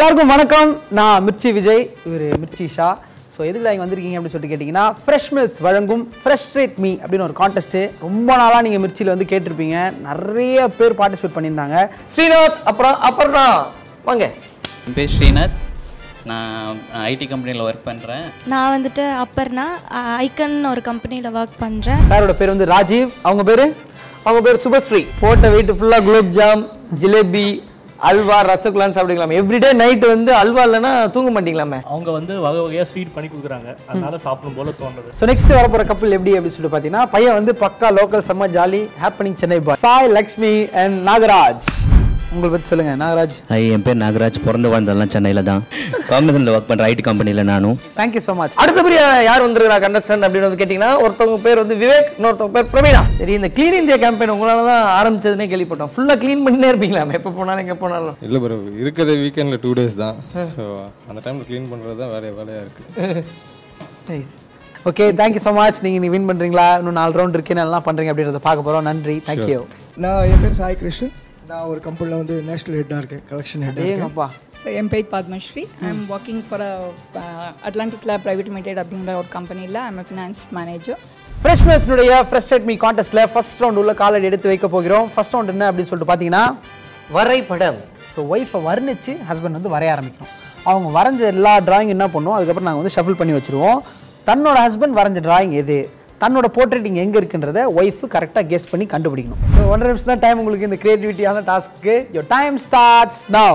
எல்லாருக்கும் வணக்கம் நான் மிர்ச்சி விஜய் இவர் மிர்ச்சி ஷா ஸோ எதுக்கு இங்கே வந்திருக்கீங்க அப்படின்னு சொல்லிட்டு கேட்டிங்கன்னா ஃப்ரெஷ் மில்ஸ் வழங்கும் ஃப்ரெஷ் ரேட் மீ அப்படின்னு ஒரு கான்டெஸ்ட்டு ரொம்ப நாளாக நீங்கள் மிர்ச்சியில் வந்து கேட்டிருப்பீங்க நிறைய பேர் பார்ட்டிசிபேட் பண்ணியிருந்தாங்க ஸ்ரீநாத் அப்புறம் அப்புறம்னா வாங்க என் பேர் ஸ்ரீநாத் நான் ஐடி கம்பெனியில் ஒர்க் பண்ணுறேன் நான் வந்துட்டு அப்பர்னா ஐக்கன் ஒரு கம்பெனியில் ஒர்க் பண்ணுறேன் சாரோட பேர் வந்து ராஜீவ் அவங்க பேர் அவங்க பேர் சுபஸ்ரீ போட்ட வெயிட் ஃபுல்லாக குலோப் ஜாம் ஜிலேபி அல்வா ரசகுல்லான்னு சாப்பிடுங்களாமே எவ்ரிடே நைட் வந்து அல்வா இல்லைன்னா தூங்க மாட்டீங்களாமே அவங்க வந்து வகை வகையாக ஸ்வீட் பண்ணி கொடுக்குறாங்க அதனால சாப்பிடும் போல தோணுது ஸோ நெக்ஸ்ட் வரப்போகிற கப்பல் எப்படி அப்படின்னு சொல்லிட்டு பார்த்தீங்கன்னா பையன் வந்து பக்கா லோக்கல் செம்ம jolly happening Chennai boy Sai Lakshmi and Nagaraj உங்களை பற்றி சொல்லுங்கள் நாகராஜ் ஐ என் பேர் நாகராஜ் பிறந்து வாழ்ந்ததெல்லாம் சென்னையில் தான் காங்கிரஸில் ஒர்க் பண்ணுற ஐடி கம்பெனியில் நானும் தேங்க்யூ ஸோ மச் அடுத்தபடியா யார் வந்திருக்கிறா கண்டஸ்டன்ட் அப்படின்னு வந்து கேட்டிங்கன்னா ஒருத்தவங்க பேர் வந்து விவேக் இன்னொருத்தவங்க பேர் பிரவீனா சரி இந்த க்ளீன் இந்தியா கேம்பெயின் உங்களால தான் ஆரம்பிச்சதுன்னே கேள்விப்பட்டோம் ஃபுல்லாக க்ளீன் பண்ணினே இருப்பீங்களாமே எப்போ போனாலும் எங்கே போனாலும் இல்லை ப்ரோ இருக்கிறது வீக்கெண்டில் டூ டேஸ் தான் ஸோ அந்த டைமில் க்ளீன் பண்ணுறது தான் வேலைய வேலையாக இருக்குது nice okay thank you so much நீங்கள் நீ வின் பண்ணுறீங்களா இன்னும் நாலு ரவுண்ட் இருக்கு நல்லா பண்ணுறீங்க அப்படின்றத பார்க்க போகிறோம் நன்றி தேங்க்யூ நான் என் பேர் சாய் கிருஷ்ணன் நான் ஒரு கம்பெனியில் வந்து நேஷனல் ஹெட்டாக இருக்கேன் கலெக்ஷன் ஹெட்டாக இருக்கேன் ஏங்கப்பா ஸோ என் பேர் Padmashree I am working for Atlantis lab private limited அப்படிங்கிற ஒரு கம்பெனியில் I'm a finance manager fresh மேட்ச்னுடைய ஃப்ரெஷ் செட் மீ கான்டெஸ்ட்டில் ஃபர்ஸ்ட் ரவுண்ட் உள்ள காலடி எடுத்து வைக்க போகிறோம் ஃபர்ஸ்ட் ரவுண்ட் என்ன அப்படின்னு சொல்லிட்டு பார்த்தீங்கன்னா வரைபடம் ஸோ ஒய்ஃபை வர்ணிச்சு ஹஸ்பண்ட் வந்து வரைய ஆரம்பிக்கணும் அவங்க வரைஞ்ச எல்லா டிராயிங் என்ன பண்ணுவோம் அதுக்கப்புறம் நாங்கள் வந்து ஷஃபிள் பண்ணி வச்சிருவோம் தன்னோட ஹஸ்பண்ட் வரைஞ்ச டிராயிங் எது தன்னோட போர்ட்ரேட் இங்கே எங்கே இருக்குன்றத ஒய்ஃபு கரெக்டாக கெஸ் பண்ணி கண்டுபிடிக்கணும் ஸோ ஒன்றரை நிமிஷம் தான் டைம் உங்களுக்கு இந்த கிரியேட்டிவிட்டியான task your time starts now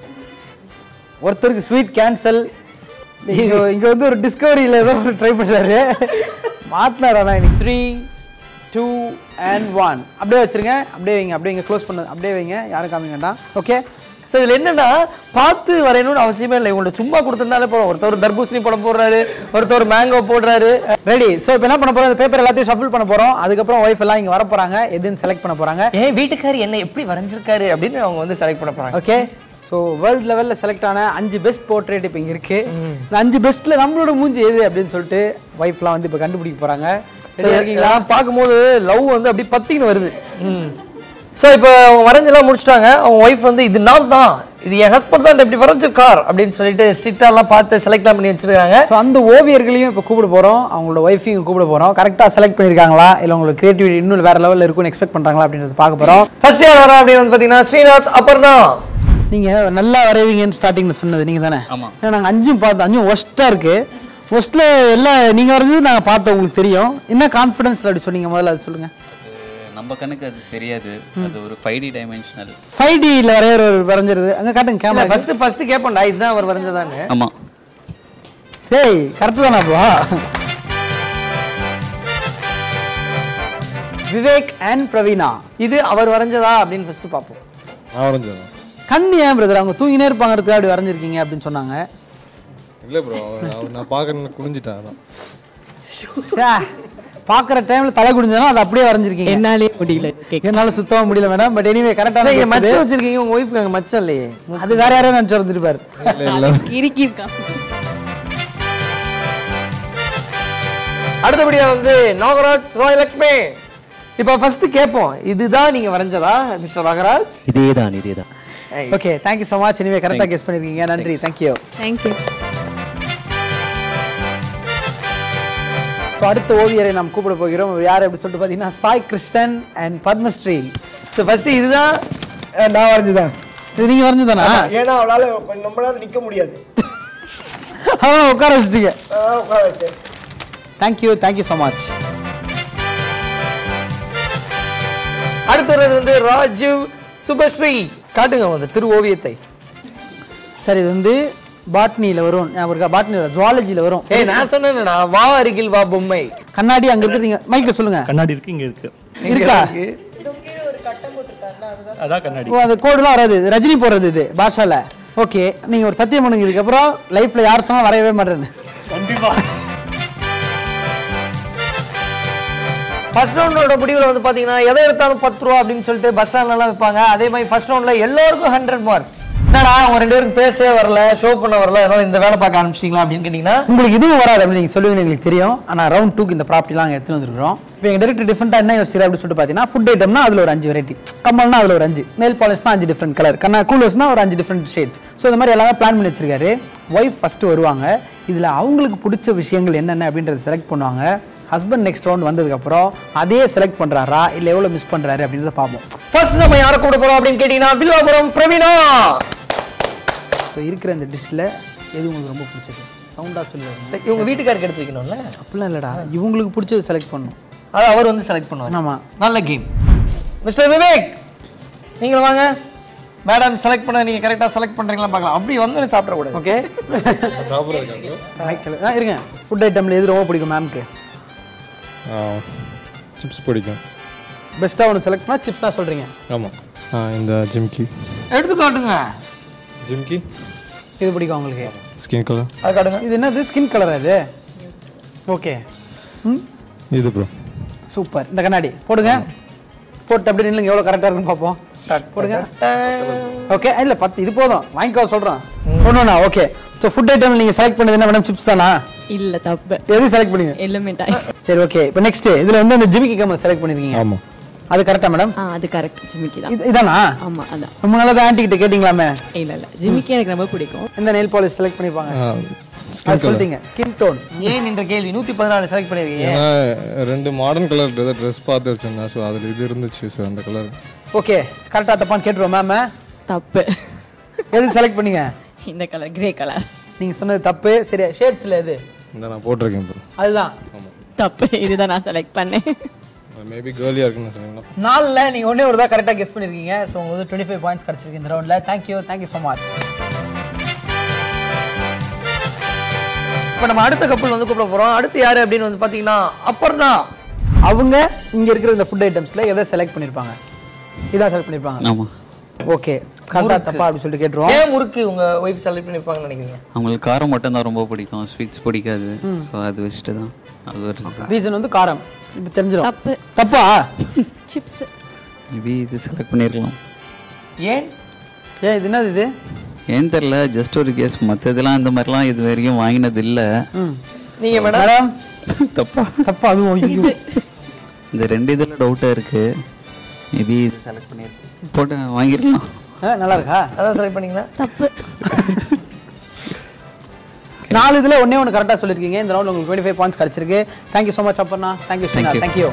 ஒருத்தருக்கு ஸ்வீட் கேன்சல் இங்கே இங்கே வந்து ஒரு டிஸ்கவரியில் ஏதோ ஒரு ட்ரை பண்ணுறாரு மாட்டினாரா இன்னைக்கு த்ரீ டூ அண்ட் ஒன் அப்படியே வச்சிருங்க அப்படியே வைங்க அப்படியே இங்கே க்ளோஸ் பண்ணு அப்படியே வைங்க யாரும் காமிங்க வேண்டாம் ஓகே ஸோ இதில் என்னன்னா பார்த்து வரையணும்னு அவசியமே இல்லை உங்கள்ட்ட சும்மா கொடுத்துருந்தாலே போதும் ஒருத்தர் தர்பூசணி படம் போடுறாரு ஒருத்தர் மேங்கோ போடுறாரு ரெடி ஸோ இப்போ என்ன பண்ண போறோம் இந்த பேப்பர் எல்லாத்தையும் ஷஃபிள் பண்ண போறோம் அதுக்கப்புறம் ஒய்ஃப் எல்லாம் இங்கே வர போறாங்க எதுன்னு செலக்ட் பண்ண போறாங்க ஏன் வீட்டுக்காரி என்ன எப்படி வரைஞ்சிருக்காரு அப்படின்னு அவங்க வந்து செலக்ட் பண்ண போறாங்க ஓகே ஸோ வேர்ல்ட் லெவலில் செலக்ட் ஆன அஞ்சு பெஸ்ட் போர்ட்ரேட் இப்போ இங்கே இருக்கு இந்த அஞ்சு பெஸ்ட்ல நம்மளோட மூஞ்சி எது அப்படின்னு சொல்லிட்டு ஒய்ஃப்லாம் வந்து இப்போ கண்டுபிடிக்க போறாங்க Ready ஆ இருக்கீங்களா நான் பார்க்கும்போது லவ் வந்து அப்படி பத்தின்னு வருது ஸோ இப்போ அவங்க வரைஞ்செல்லாம் முடிச்சிட்டாங்க அவங்க ஒய்ஃப் வந்து இது நான் தான் இது என் ஹஸ்பண்ட் தான் இப்படி வரைஞ்சிருக்கார் அப்படின்னு சொல்லிட்டு ஸ்ட்ரிக்டாலாம் பார்த்து செலக்ட்லாம் பண்ணி வச்சிருக்காங்க ஸோ அந்த ஓவியர்களையும் இப்போ கூப்பிட போகிறோம் அவங்களோட ஒய்ஃபையும் கூப்பிட போகிறோம் கரெக்டாக செலக்ட் பண்ணியிருக்காங்களா இல்லை உங்களுக்கு கிரியேட்டிவிட்டி இன்னும் வேற லெவலில் இருக்கும்னு எக்ஸ்பெக்ட் பண்ணுறாங்களா அப்படின்றத பார்க்க போகிறோம் ஃபர்ஸ்ட் யார் வரா அப்படின்னு வந்து பார்த்தீங்கன்னா ஸ்ரீநாத் அபர்ணா நீங்கள் நல்லா வரைவீங்கன்னு ஸ்டார்டிங்கில் சொன்னது நீங்கள் தானே ஆமா. ஏன்னா நாங்கள் அஞ்சும் பார்த்தோம் அஞ்சும் ஒஸ்ட்டாக இருக்குது ஒஸ்ட்டில் எல்லாம் நீங்கள் வரைஞ்சது நாங்கள் பார்த்தோம் உங்களுக்கு தெரியும் என்ன கான்ஃபிடன்ஸில் அப்படி சொன்னீங்க முதல்ல அது சொல்லுங்கள் அது நம்ம கண்ணுக்கு அது தெரியாது அது ஒரு ஃபைவ் டி டைமென்ஷனல் ஃபைவ் டியில் வரைகிற ஒரு வரைஞ்சிருது அங்கே காட்டுங்க கேமரா ஃபர்ஸ்ட் ஃபர்ஸ்ட் கேட்பேன்டா இதுதான் அவர் வரைஞ்சதான்னு ஆமாம் டேய் கரெக்டு தானாப்பா விவேக் அண்ட் பிரவீனா இது அவர் வரைஞ்சதா அப்படின்னு ஃபர்ஸ்ட் பார்ப்போம் நான் வரைஞ்சதான் கண் ஏன் பிரதர் அவங்க தூங்கினே இருப்பாங்கிறதுக்கு அப்படி வரைஞ்சிருக்கீங்க அப்படின்னு சொன்னாங்க இல்லை ப்ரோ அவர் நான் பார்க்கறேன்னு குனிஞ்சிட்டேன் அதான் ச்சே, பார்க்குற டைமில் தலை குடிஞ்சனா அது அப்படியே வரைஞ்சிருக்கீங்க என்னாலே முடியல கேட்க என்னால சுத்தமா முடியல மேடம் பட் எனிவே நீங்க கரெக்டான மச்சம் வச்சிருக்கீங்க உங்க ஒய்ஃப்க்கு அங்கே மச்சம் இல்லையே அது வேற யாரையும் நினச்சி வந்துருப்பாரு இல்லை இல்லை இறுக்கி இருக்கான் அடுத்தபடியா வந்து நாகராஜ் ராய் லக்ஷ்மி இப்போ ஃபர்ஸ்ட் கேட்போம் இதுதான் நீங்க வரைஞ்சதா மிஸ்டர் நாகராஜ் இதே தான் இதே தான் okay thank you so much anyway கரெக்டாக கெஸ் பண்ணியிருக்கீங்க நன்றி தேங்க்யூ தேங்க்யூ ஸோ அடுத்த ஓவியரை நாம் கூப்பிட போகிறோம் இவர் யார் அப்படின்னு சொல்லிட்டு பார்த்தீங்கன்னா Sai Krishnan and Padmashree so first இதுதான் நான் வரைஞ்சுதான் இது நீங்கள் வரைஞ்சதானா ஏன்னா அவளால் கொஞ்சம் ரொம்ப நேரம் நிற்க முடியாது அதான் உட்கார வச்சுட்டீங்க அதான் உட்கார வச்சேன் தேங்க்யூ தேங்க்யூ ஸோ மச் அடுத்தது வந்து ராஜீவ் சுபஸ்ரீ காட்டுங்க அந்த திரு ஓவியத்தை சார் இது வந்து பாட்னியில் வரும் ஞாபகம் இருக்கா பாட்னியில் ஜுவாலஜியில் வரும் ஏய் நான் சொன்னேன்டா வா அருகில் வா பொம்மை கண்ணாடி அங்கே இருக்கிறீங்க மைக்கில் சொல்லுங்க கண்ணாடி இருக்கு இங்க இருக்கு இருக்கா அதான் கண்ணாடி ஓ அந்த கோடுலாம் வராது இது ரஜினி போடுறது இது பாஷால ஓகே நீங்கள் ஒரு சத்தியம் பண்ணுங்க இதுக்கப்புறம் லைஃப்பில் யார் சொன்னாலும் வரையவே மாட்டேன்னு கண்டிப்பா ஃபர்ஸ்ட் ரவுண்டோட முடிவில் வந்து பார்த்தீங்கன்னா எதை எடுத்தாலும் பத்து ரூபா அப்படின்னு சொல்லிட்டு பஸ் ஸ்டாண்ட்லலாம் வைப்பாங்க அதே மாதிரி ஃபர்ஸ்ட் ரவுண்டில் எல்லாருக்கும் ஹண்ட்ரட் மார்க்ஸ் என்னடா அவங்க ரெண்டு பேருக்கு பேசவே வரல ஷோ பண்ண வரல அதனால இந்த வேலை பார்க்க ஆரம்பிச்சிட்டீங்களா அப்படின்னு கேட்டீங்கன்னா உங்களுக்கு இதுவும் வராது அப்படின்னு நீங்கள் சொல்லுவீங்க எங்களுக்கு தெரியும் ஆனால் ரவுண்ட் டூக்கு இந்த ப்ராப்பர்ட்டிலாம் அங்கே எடுத்துட்டு வந்துருக்கோம் இப்போ எங்கள் டேரக்டர் டிஃப்ரெண்ட்டாக என்ன யோசிச்சு அப்படின்னு சொல்லிட்டு பார்த்தீங்கன்னா ஃபுட் ஐட்டம்னா அதில் ஒரு அஞ்சு வெரைட்டி கம்மல்னா அதில் ஒரு அஞ்சு நெல் பாலிஷ்னா அஞ்சு டிஃப்ரெண்ட் கலர் கண்ணா கூலர்ஸ்னா ஒரு அஞ்சு டிஃப்ரெண்ட் ஷேட்ஸ் ஸோ இந்த மாதிரி எல்லாமே பிளான் பண்ணி வச்சிருக்காரு ஒய்ஃப் ஃபஸ்ட்டு வருவாங்க இதில் அவங்களுக்கு பிடிச்ச விஷயங்கள் என்னென்ன அப்படின்றத செலக்ட் பண்ணுவாங்க ஹஸ்பண்ட் நெக்ஸ்ட் ரவுண்ட் வந்ததுக்கப்புறம் அதே செலக்ட் பண்ணுறாரா இல்லை எவ்வளோ மிஸ் பண்ணுறாரு அப்படின்றத பார்ப்போம் ஃபர்ஸ்ட் நம்ம யாரை கூட போறோம் அப்படின்னு கேட்டீங்கன்னா வில்வாபுரம் பிரவீனா ஸோ இருக்கிற இந்த டிஷ்ஷில் எது உங்களுக்கு ரொம்ப பிடிச்சது சவுண்டாக சொல்லுவாங்க இவங்க வீட்டுக்காருக்கு எடுத்து வைக்கணும்ல அப்படிலாம் இல்லைடா இவங்களுக்கு பிடிச்சது செலக்ட் பண்ணணும் அது அவர் வந்து செலக்ட் பண்ணுவார் ஆமாம் நல்ல கேம் மிஸ்டர் விவேக் நீங்களும் வாங்க மேடம் செலக்ட் பண்ண நீங்க கரெக்டா செலக்ட் பண்றீங்களா பார்க்கலாம் அப்படி வந்து சாப்பிட கூடாது ஓகே சாப்பிட்றதுக்காக ஆ இருங்க ஃபுட் ஐட்டமில் எது ரொம்ப பிடிக்கும் மேம்க்கு சிப்ஸ் பிடிக்கும் பெஸ்ட்டாக ஒன்று செலக்ட் பண்ணால் சிப்ஸ் தான் சொல்கிறீங்க ஆமாம் இந்த ஜிம்கி எடுத்து காட்டுங்க ஜிம்கி இது பிடிக்கும் உங்களுக்கு ஸ்கின் கலர் அது காட்டுங்க இது என்னது ஸ்கின் கலரா இது ஓகே ம் இது ப்ரோ சூப்பர் இந்த கண்ணாடி போடுங்க போட்டு அப்படி நில்லுங்க எவ்வளோ கரெக்டாக இருக்குன்னு பார்ப்போம் போடுங்க ஓகே இல்லை பத்து இது போதும் வாங்கிக்கோ சொல்கிறோம் ஒன்றுண்ணா ஓகே ஸோ ஃபுட் ஐட்டம் நீங்கள் செலக்ட் பண்ணது என்ன மேடம் சிப்ஸ் தானா இல்ல தப்பு எது செலக்ட் பண்ணீங்க எல்லு மிட்டாய் சரி ஓகே இப்போ நெக்ஸ்ட் இதில் வந்து அந்த ஜிமிக்கி கம்மல் செலக்ட் பண்ணிருக்கீங்க ஆமாம் அது கரெக்டா மேடம் ஆ அது கரெக்ட் ஜிமிக்கி தான் இது இதானா ஆமா அதான் ரொம்ப நாளாக ஆண்டி கிட்ட கேட்டிங்களாமே இல்ல இல்ல ஜிமிக்கி எனக்கு ரொம்ப பிடிக்கும் இந்த நெயில் பாலிஷ் செலக்ட் பண்ணிருப்பாங்க அது ஸ்கின் கலர் சொல்லிட்டீங்க ஸ்கின் டோன் ஏன் என்ற கேள்வி நூத்தி பதினாலு செலக்ட் பண்ணிருக்கீங்க ஏன்னா ரெண்டு மாடர்ன் கலர் ட்ரெஸ் பார்த்து வச்சிருந்தேன் ஸோ அதில் இது இருந்துச்சு ஸோ அந்த கலர் ஓகே கரெக்டாக தப்பான்னு கேட்டுருவோம் மேம் தப்பு எது செலக்ட் பண்ணீங்க இந்த கலர் கிரே கலர் நீங்க சொன்னது தப்பு சரியா ஷேட்ஸ்ல எது இந்த நான் போட்டிருக்கேன் ப்ரோ அதுதான் தப்பு இதுதான் நான் செலக்ட் பண்ணேன் மேபி கேர்லியாக இருக்குன்னு சொன்னீங்கன்னா நாலில் நீங்கள் ஒன்றே ஒரு தான் கரெக்டாக கெஸ் பண்ணியிருக்கீங்க ஸோ உங்களுக்கு வந்து டுவெண்ட்டி ஃபைவ் பாயிண்ட்ஸ் கிடச்சிருக்கு இந்த ரவுண்டில் தேங்க்யூ தேங்க்யூ ஸோ மச் இப்போ நம்ம அடுத்த கப்பல் வந்து கூப்பிட போறோம் அடுத்து யாரு அப்படின்னு வந்து பாத்தீங்கன்னா அப்பர்ணா அவங்க இங்கே இருக்கிற இந்த ஃபுட் ஐட்டம்ஸில் எதை செலக்ட் பண்ணியிருப்பாங்க இதான் செலக்ட் பண்ணியிருப்பாங்க ஆமாம் ஓகே கரெக்டாக தப்பா அப்படின்னு சொல்லிட்டு கேட்டுருவோம் ஏன் முறுக்கு உங்க ஒய்ஃப் செலக்ட் பண்ணிருப்பாங்கன்னு நினைக்கிறீங்க அவங்களுக்கு காரம் மட்டும்தான் ரொம்ப பிடிக்கும் ஸ்வீட்ஸ் பிடிக்காது ஸோ அது வச்சுட்டு தான் அது ஒரு reason. ரீசன் வந்து காரம் இப்போ தெரிஞ்சிடும் தப்பு தப்பா சிப்ஸ் மேபி இது செலக்ட் பண்ணியிருக்கலாம் ஏன் ஏன் இது என்னது இது ஏன் தெரில ஜஸ்ட் ஒரு கேஸ் மற்றதெல்லாம் இந்த மாதிரிலாம் இது வரைக்கும் வாங்கினது இல்லை நீங்க மேடம் மேடம் தப்பா தப்பா அதுவும் ஐயோ. இந்த ரெண்டு இதில் டவுட்டாக இருக்குது மேபி இது செலக்ட் பண்ணியிருக்கேன் போட்டு வாங்கிடலாம் ஆ, நல்லா இருக்கா அதான் செலக்ட் பண்ணீங்களா தப்பு நாலு இதில் ஒன்றே ஒன்று கரெக்டாக சொல்லியிருக்கீங்க இந்த ரவுண்ட் உங்களுக்கு டுவெண்ட்டி ஃபைவ் பாயிண்ட்ஸ் கிடச்சிருக்கு thank you so much Aparna thank you Thank you. Thank you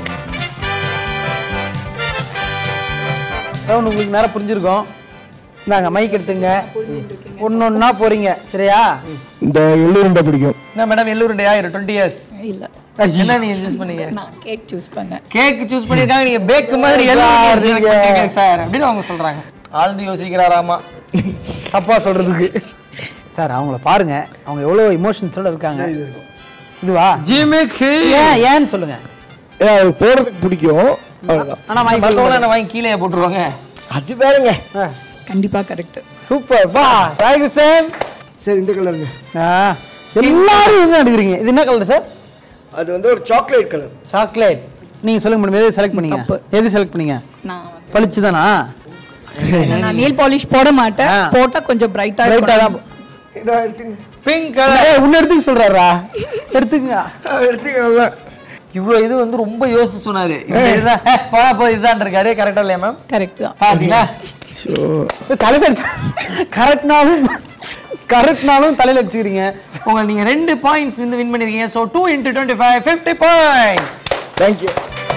round உங்களுக்கு நேரம் புரிஞ்சிருக்கும் இந்தாங்க மைக் எடுத்துங்க ஒன்று ஒன்றா போகிறீங்க சரியா இந்த எள்ளுருண்டை பிடிக்கும் என்ன மேடம் எல்லூருண்டையா இரு டுவெண்ட்டி இயர்ஸ் இல்ல என்ன நீங்க சூஸ் பண்ணீங்க நான் கேக் சூஸ் பண்ணேன் கேக் சூஸ் பண்ணிருக்காங்க நீங்க பேக் மாதிரி எல்லாம் சார் அப்படின்னு அவங்க சொல்றாங்க ஆழ்ந்து யோசிக்கிறாராமா தப்பா சொல்கிறதுக்கு சார் அவங்கள பாருங்க அவங்க எவ்வளோ இமோஷன்ஸோட இருக்காங்க இதுவா ஜிமிக்கு ஏன் ஏன்னு சொல்லுங்க ஏன்னா அவருக்கு போடுறதுக்கு பிடிக்கும் அவ்வளவுதான். ஆனால் வாங்கி மத்தவங்க என்ன வாங்கி கீழே போட்டுருவாங்க அது வேறங்க கண்டிப்பா கரெக்ட் சூப்பர் வா தேங்க்யூ சார் சரி இந்த கலருங்க எல்லாரும் இதுதான் எடுக்கிறீங்க இது என்ன கலர் சார் அது வந்து ஒரு சாக்லேட் கலர் சாக்லேட் நீங்க சொல்லுங்க மேடம் எது செலக்ட் பண்ணீங்க எது செலக்ட் பண்ணீங்க நான் பளிச்சு தானா நான் நெயில் பாலிஷ் போட மாட்டேன் ஆ. போட்டா கொஞ்சம் பிரைட்டா ரைட்டா தான் இதான் எடுத்துங்க பிங்க் கலர் ஏய், உன்னை எடுத்துக்க சொல்றாரா எடுத்துங்க ஆ, எடுத்துங்க அவ்வளவுதான். இவ்வளவு இது வந்து ரொம்ப யோசிச்சு சொன்னாரு இந்த இதுதான் ஹே, போடா போ இதுதான் இருக்காரு கரெக்டா இல்லையா மேம் கரெக்ட் தான் பாத்தீங்களா ஸோ தலையில கரெக்ட்னாலும் கரெக்ட்னாலும் தலையில வச்சுக்கிறீங்க உங்க நீங்க ரெண்டு பாயிண்ட்ஸ் வந்து வின் பண்ணிருக்கீங்க so two into twenty five fifty points thank you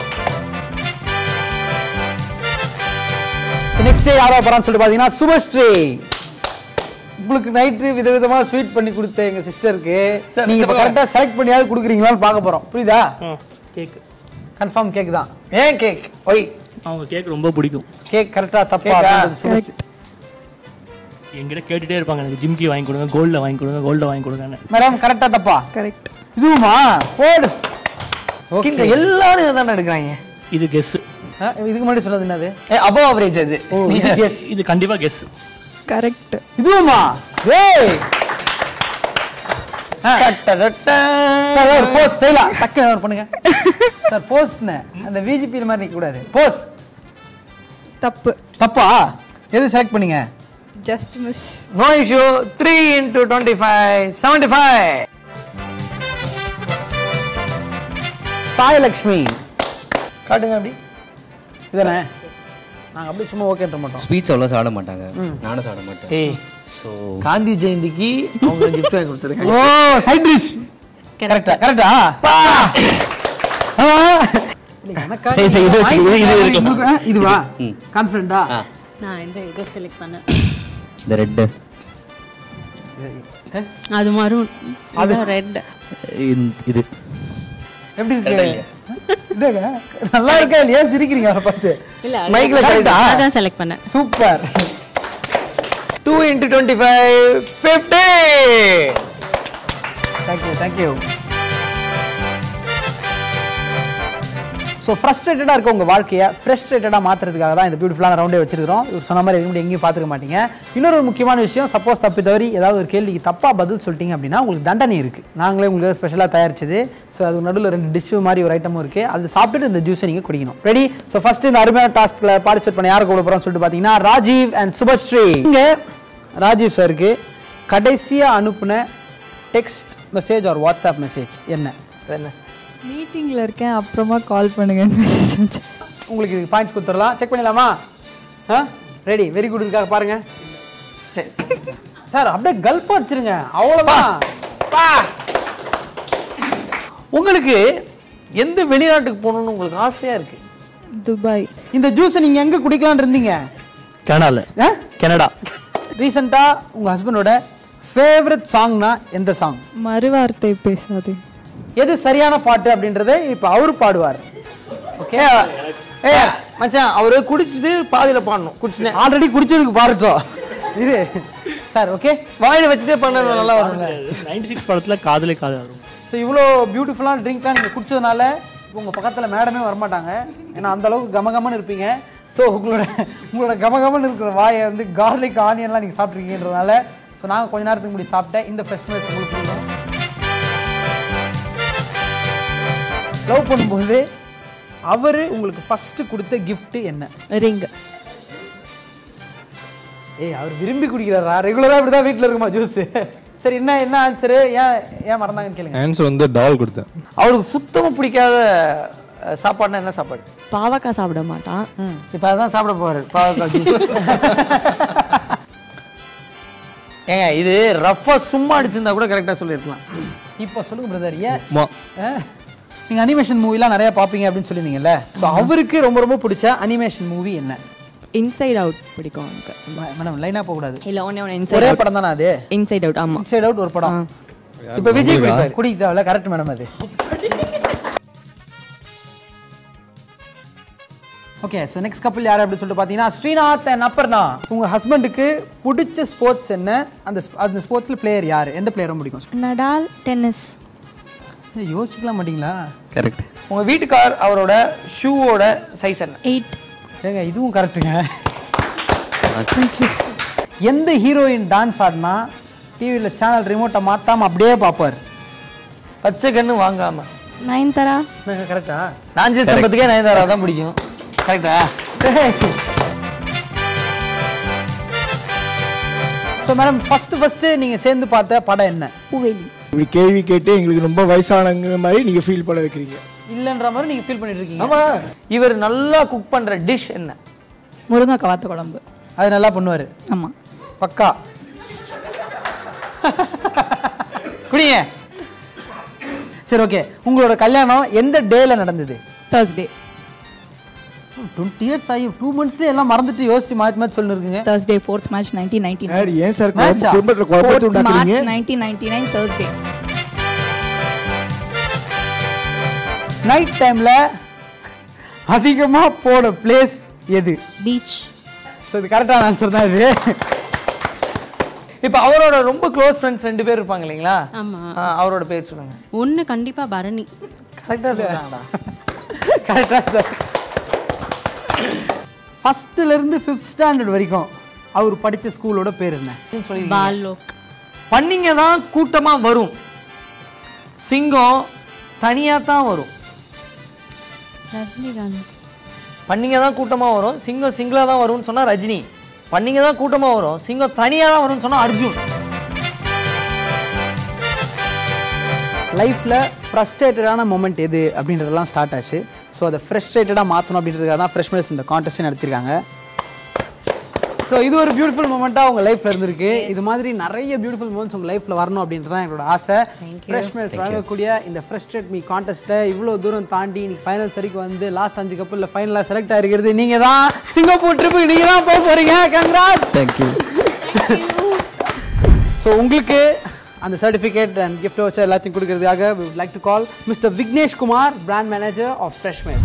next day யாரோ போறான்னு சொல்லிட்டு பாத்தீங்கன்னா சுபஸ்ரீ உங்களுக்கு நைட்டு விதவிதமா ஸ்வீட் பண்ணி கொடுத்த எங்க சிஸ்டருக்கு சார், நீங்க இந்த இப்போ பக்கம் கரெக்டா செலக்ட் பண்ணியாவது கொடுக்குறீங்களான்னு பார்க்க போறோம் புரியுதா கேக் கன்ஃபார்ம் கேக் தான் ஏன் கேக் ஒய் அவங்க கேக் ரொம்ப பிடிக்கும் கேக் கரெக்டா தப்பா கேக்கா? அப்படின்றது சுபஸ்ரீ. என்கிட்ட கேட்டுட்டே இருப்பாங்க எனக்கு ஜிம்கி வாங்கி கொடுங்க கோல்டில் வாங்கி கொடுங்க கோல்டில் வாங்கி கொடுங்கன்னு மேடம் கரெக்டா தப்பா கரெக்ட் இதுவுமா போடு ஸ்கின் எல்லாரும் இதை எடுக்கிறாங்க இது கெஸ் ஆ, இதுக்கு முன்னாடி சொன்னது என்னது ஏ அபவ் அவரேஜ் அது ஓ இது guess. இது கண்டிப்பா கெஸ் கரெக்ட் இதுவுமா ஏய் ஆ, டட்டடட்டா. சார் ஒரு போஸ் ஸ்டைலா டக்கு ஒரு பண்ணுங்க சார் போஸ்னு அந்த விஜிபி மாதிரி நிக்க கூடாது போஸ் தப்பு தப்பா எது செலக்ட் பண்ணீங்க just miss no issue three into twenty five seventy five Sai Lakshmi காட்டுங்க அப்படி இதானே நாங்கள் அப்படியே சும்மா ஓகேன்ற மாட்டோம் ஸ்பீச் அவ்வளோ சாட மாட்டாங்க நானும் சாட மாட்டேன் ஏய் ஸோ காந்தி ஜெயந்திக்கு அவங்க கிஃப்ட் வாங்கி கொடுத்துருக்காங்க ஓ சைட் டிஷ் கரெக்டா கரெக்டா சரி சரி இது வச்சு இது இது இருக்கலாம் இதுவா கான்ஃபிடண்டா நான் இந்த இதை செலக்ட் பண்ணேன் இந்த ரெட்டு அது மரூன் அது ரெட் இது எப்படி இருக்கு இல்லைங்க, நல்லா இருக்கா இல்லையா சிரிக்கிறீங்க அவரை பார்த்து இல்ல மைக்ல மைக்ல கரெக்டா அதான் செலக்ட் பண்ணேன் super two into twenty five fifty thank you thank you so ஃப்ரஸ்ட்ரேட்டடாக இருக்க உங்கள் வாழ்க்கையை ஃப்ரஸ்ட்ரேட்டடாக மாற்றுறதுக்காக தான் இந்த பியூட்டிஃபுல்லான ரவுண்டே வச்சிருக்கிறோம் இவர் சொன்ன மாதிரி இதுக்கு முன்னாடி எங்கேயும் பார்த்துக்க மாட்டீங்க இன்னொரு ஒரு முக்கியமான விஷயம் சப்போஸ் தப்பி தவறி ஏதாவது ஒரு கேள்விக்கு தப்பாக பதில் சொல்லிட்டீங்க அப்படின்னா உங்களுக்கு தண்டனை இருக்குது நாங்களே உங்களுக்கு ஸ்பெஷலாக தயாரிச்சது ஸோ அது நடுவில் ரெண்டு டிஷ்ஷு மாதிரி ஒரு ஐட்டமும் இருக்குது அது சாப்பிட்டுட்டு இந்த ஜூஸை நீங்கள் குடிக்கணும் ரெடி ஸோ ஃபஸ்ட்டு இந்த அருமையான டாஸ்கில் பார்ட்டிசிபேட் பண்ண யாரை கூட போகிறோம்னு சொல்லிட்டு பார்த்தீங்கன்னா ராஜீவ் அண்ட் சுபஸ்ரீ இங்கே ராஜீவ் சாருக்கு கடைசியாக அனுப்புன text message or WhatsApp message என்ன என்ன மீட்டிங்கில் இருக்கேன் அப்புறமா கால் பண்ணுங்கன்னு மெசேஜ் வந்துச்சு உங்களுக்கு இதுக்கு பாயிண்ட்ஸ் கொடுத்துடலாம் செக் பண்ணிடலாமா ஆ ரெடி வெரி குட் இதுக்காக பாருங்க சரி சார் அப்படியே கல்ப்பா வச்சிருங்க அவ்வளோதான் பா உங்களுக்கு எந்த வெளிநாட்டுக்கு போகணும்னு உங்களுக்கு ஆசையா இருக்கு துபாய் இந்த ஜூஸை நீங்கள் எங்கே குடிக்கலாம்னு இருந்தீங்க கனடால ஆ கனடா ரீசெண்டாக உங்கள் ஹஸ்பண்டோட ஃபேவரட் சாங்னா எந்த சாங் மறுவார்த்தை பேசாதே எது சரியான பாட்டு அப்படின்றத இப்போ அவர் பாடுவார் ஓகே ஏ மச்சான் அவரு குடிச்சிட்டு பாதியில பாடணும் குடிச்சுனே ஆல்ரெடி குடிச்சதுக்கு பாருட்டோம் இது சார் ஓகே வாயில வச்சுட்டே பண்ண நல்லா வருங்க நைன்டி சிக்ஸ் படத்துல காதலே காதல் வரும் ஸோ இவ்வளோ பியூட்டிஃபுல்லான ட்ரிங்க்லாம் நீங்கள் குடிச்சதுனால உங்கள் பக்கத்தில் மேடமே வரமாட்டாங்க ஏன்னா அந்த அளவுக்கு கமகமன்னு இருப்பீங்க ஸோ உங்களோட உங்களோட கமகமன்னு இருக்கிற வாயை வந்து கார்லிக் ஆனியன்லாம் நீங்கள் சாப்பிட்ருக்கீங்கன்றதுனால ஸோ நாங்கள் கொஞ்ச நேரத்துக்கு முன்னாடி சாப்பிட்டேன் இந்த ஃப்ரெஷ்னஸ் உங்களுக்கு பிடிக்கும் லவ் பண்ணும்போது அவர் உங்களுக்கு ஃபஸ்ட்டு கொடுத்த gift என்ன ரிங் ஏய் அவர் விரும்பி குடிக்கிறாரா ரெகுலராக இப்படி தான் வீட்டில் இருக்குமா ஜூஸ் சரி என்ன என்ன ஆன்சரு ஏன் ஏன் மறந்தாங்கன்னு கேளுங்க ஆன்சர் வந்து டால் கொடுத்தேன் அவருக்கு சுத்தமா பிடிக்காத அஹ், சாப்பாடுனா என்ன சாப்பாடு பாவக்காய் சாப்பிட மாட்டான் இப்போ அதான் சாப்பிட போறாரு பாவக்காய் juice. ஏங்க இது ரஃபா சும்மா அடிச்சிருந்தா கூட கரெக்டா சொல்லியிருக்கலாம் இப்போ சொல்லுங்க பிரதர் ஏன் மா நீங்கள் அனிமேஷன் மூவிலாம் நிறைய பார்ப்பீங்க அப்படின்னு சொல்லியிருந்தீங்கல்ல ஸோ அவருக்கு ரொம்ப ரொம்ப பிடிச்ச அனிமேஷன் மூவி என்ன இன்சைட் அவுட் பிடிக்கும் எனக்கு மேடம் லைனாக போகக்கூடாது இல்ல ஒன்னே ஒன்று ஒரே இன்சைட் படம் தானே அது இன்சைட் அவுட் ஆமா சைட் அவுட் ஒரு படம் இப்போ விஜய் குடிப்பாரு குடிக்க தேவையில்ல கரெக்ட் மேடம் அது ஓகே ஸோ நெக்ஸ்ட் கப்பல் யார் அப்படின்னு சொல்லிட்டு பார்த்தீங்கன்னா ஸ்ரீநாத் அண்ட் அப்பர்ணா உங்கள் ஹஸ்பண்டுக்கு பிடிச்ச ஸ்போர்ட்ஸ் என்ன அந்த sp- அந்த ஸ்போர்ட்ஸில் பிளேயர் யார் எந்த பிளேயர் ரொம்ப பிடிக்கும் நடால் டென்னிஸ் ஏய், யோசிக்கலாம் மாட்டீங்களா கரெக்ட் உங்க வீட்டுக்கார் அவரோட ஷூவோட சைஸ் என்ன எயிட் ஏங்க இதுவும் கரெக்டுங்க எந்த ஹீரோயின் டான்ஸ் ஆடினா டிவியில் சேனல் ரிமோட்டை மாற்றாம அப்படியே பார்ப்பார் பச்சை கண்ணு வாங்காம நயன்தாரா கரெக்டா நாஞ்சில் சம்பத்துக்கே நயன்தாரா தான் பிடிக்கும் கரெக்டா ஸோ மேடம் ஃபஸ்ட்டு ஃபஸ்ட்டு நீங்கள் சேர்ந்து பார்த்த படம் என்ன பூவேலி இப்படி கேள்வி கேட்டு எங்களுக்கு ரொம்ப வயசானங்கிற மாதிரி நீங்கள் ஃபீல் பண்ண வைக்கிறீங்க இல்லைன்ற மாதிரி நீங்கள் ஃபீல் பண்ணிட்டு இருக்கீங்க ஆமாம் இவர் நல்லா குக் பண்ற டிஷ் என்ன முருங்கைக்காய் வாத்த குழம்பு அது நல்லா பண்ணுவார் ஆமாம் பக்கா குடிங்க சரி ஓகே உங்களோட கல்யாணம் எந்த டேல நடந்தது தேர்ஸ்டே டுவெண்ட்டி இயர்ஸ் ஆகி டூ மந்த்ஸ்லேயே எல்லாம் மறந்துட்டு யோசிச்சு மாற்றி மாற்றி சொல்லிருக்குங்க Thursday fourth March nineteen ninety sir ஏன் சார் Match ஆ? குடும்பத்தில் குழப்பத்தை ஃபோர்த் உண்டாக்குறீங்க March nineteen ninety nine Thursday night டைமில் அதிகமாக போன பிளேஸ் எது பீச் ஸோ இது கரெக்டான ஆன்சர் தான் இது இப்போ அவரோட ரொம்ப க்ளோஸ் ஃப்ரெண்ட்ஸ் ரெண்டு பேர் இருப்பாங்க இல்லைங்களா ஆமா ஆ, அவரோட பேர் சொல்லுங்க ஒண்ணு கண்டிப்பா பரணி கரெக்டாக சொல்றாங்கடா கரெக்டாக சார் ஃபஸ்ட்டுலேருந்து ஃபிஃப்த் ஸ்டாண்டர்ட் வரைக்கும் அவர் படித்த ஸ்கூலோட பேர் என்ன சொல்லி பாலோக் பண்ணிங்க தான் கூட்டமா வரும் சிங்கம் தனியா தான் வரும் ரஜினிகாந்த் பண்ணிங்க தான் கூட்டமா வரும் சிங்கம் சிங்கிளா தான் வரும்னு சொன்னா ரஜினி பண்ணிங்க தான் கூட்டமாக வரும் சிங்கம் தனியாக தான் வரும்னு சொன்னால் அர்ஜுன் லைஃப்பில் ஃப்ரஸ்ட்ரேட்டடான மூமெண்ட் எது அப்படின்றதெல்லாம் ஸ்டார்ட் ஆச்சு ஸோ அதை ஃப்ரஸ்ட்ரேட்டடாக மாற்றணும் அப்படின்றதுக்காக தான் ஃப்ரெஷ் மில்ஸ் இந்த கான்டெஸ்ட்டே நடத்திருக்காங்க ஸோ இது ஒரு பியூட்டிஃபுல் மூமெண்ட்டாக உங்கள் லைஃப்பில் இருந்திருக்கு இது மாதிரி நிறைய பியூட்டிஃபுல் மூமெண்ட்ஸ் உங்கள் லைஃப்பில் வரணும் அப்படின்றது தான் எங்களோட ஆசை ஃப்ரெஷ் மில்ஸ் வழங்கக்கூடிய இந்த ஃப்ரெஷ்ட்ரேட் மீ கான்டெஸ்ட்டை இவ்வளோ தூரம் தாண்டி இன்னைக்கு ஃபைனல்ஸ் வரைக்கும் வந்து லாஸ்ட் அஞ்சு கப்பலில் ஃபைனலாக செலக்ட் ஆகிருக்கிறது நீங்கள் தான் சிங்கப்பூர் ட்ரிப்புக்கு நீங்கள் தான் போக போகிறீங்க கங்க்ராட் தேங்க்யூ ஸோ உங்களுக்கு அந்த சர்டிஃபிகேட் அண்ட் gift வச்சு எல்லாத்தையும் கொடுக்கறதுக்காக we would like to call mister Vignesh Kumar brand manager of freshmade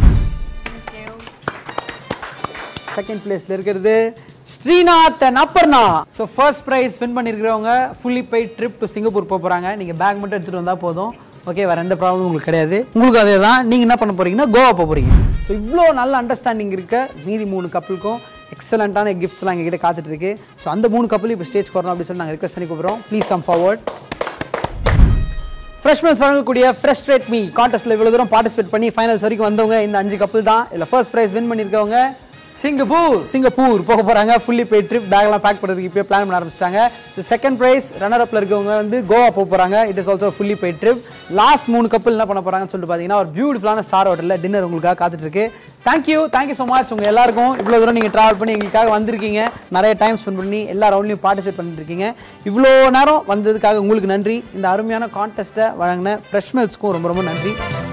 second பிளேஸ்ல இருக்கிறது Srinath and Aparna so first prize win பண்ணியிருக்கிறவங்க fully paid trip to Singapore போக போகிறாங்க நீங்கள் பேக் மட்டும் எடுத்துகிட்டு வந்தால் போதும் ஓகே வேறு எந்த ப்ராப்ளமும் உங்களுக்கு கிடையாது உங்களுக்கு அதே தான் நீங்கள் என்ன பண்ண போகிறீங்கன்னா கோவா போக போகிறீங்க ஸோ இவ்வளோ நல்ல அண்டர்ஸ்டாண்டிங் இருக்க மீதி மூணு கப்பலுக்கும் எக்ஸலண்ட்டான கிஃப்ட்ஸ்லாம் எங்ககிட்ட காத்துட்டு இருக்கு ஸோ அந்த மூணு கப்பலையும் இப்போ ஸ்டேஜ் வரணும் அப்படின்னு சொல்லி நாங்கள் ரிக்வஸ்ட் பண்ணி கூப்பிடுறோம் ப்ளீஸ் கம் ஃபார்வர்ட் ஃப்ரெஷ்மென்ஸ் வழங்கக்கூடிய ஃப்ரெஷ் ரேட் மீ கான்டெஸ்ட்டில் இவ்வளோ தூரம் பார்ட்டிசிபேட் பண்ணி ஃபைனல்ஸ் வரைக்கும் வந்தவங்க இந்த அஞ்சு கப்பல் தான் இதில் ஃபர்ஸ்ட் ப்ரைஸ் வின் பண்ணியிருக்கவங்க சிங்கப்பூர் சிங்கப்பூர் போக போகிறாங்க ஃபுல்லி பே ட்ரிப் பேக்லாம் பேக் பண்ணுறதுக்கு இப்போயே பிளான் பண்ண ஆரம்பிச்சிட்டாங்க ஸோ செகண்ட் ப்ரைஸ் ரன்னர் அப்பில் இருக்கவங்க வந்து கோவா போக போகிறாங்க it is also fully paid trip last மூணு கப்பல் என்ன பண்ண போகிறாங்கன்னு சொல்லிட்டு பார்த்தீங்கன்னா ஒரு பியூட்டிஃபுல்லான ஸ்டார் ஹோட்டலில் டின்னர் உங்களுக்காக காத்துட்டு இருக்கு தேங்க்யூ தேங்க்யூ ஸோ மச் உங்கள் எல்லாருக்கும் இவ்வளோ தூரம் நீங்கள் ட்ராவல் பண்ணி எங்களுக்காக வந்திருக்கீங்க நிறைய டைம் ஸ்பெண்ட் பண்ணி எல்லா ரவுண்ட்லையும் பார்ட்டிசிபேட் பண்ணிட்டு இருக்கீங்க இவ்வளோ நேரம் வந்ததுக்காக உங்களுக்கு நன்றி இந்த அருமையான கான்டெஸ்ட்டை வழங்கின ஃப்ரெஷ் மெல்ஸ்க்கும் ரொம்ப ரொம்ப நன்றி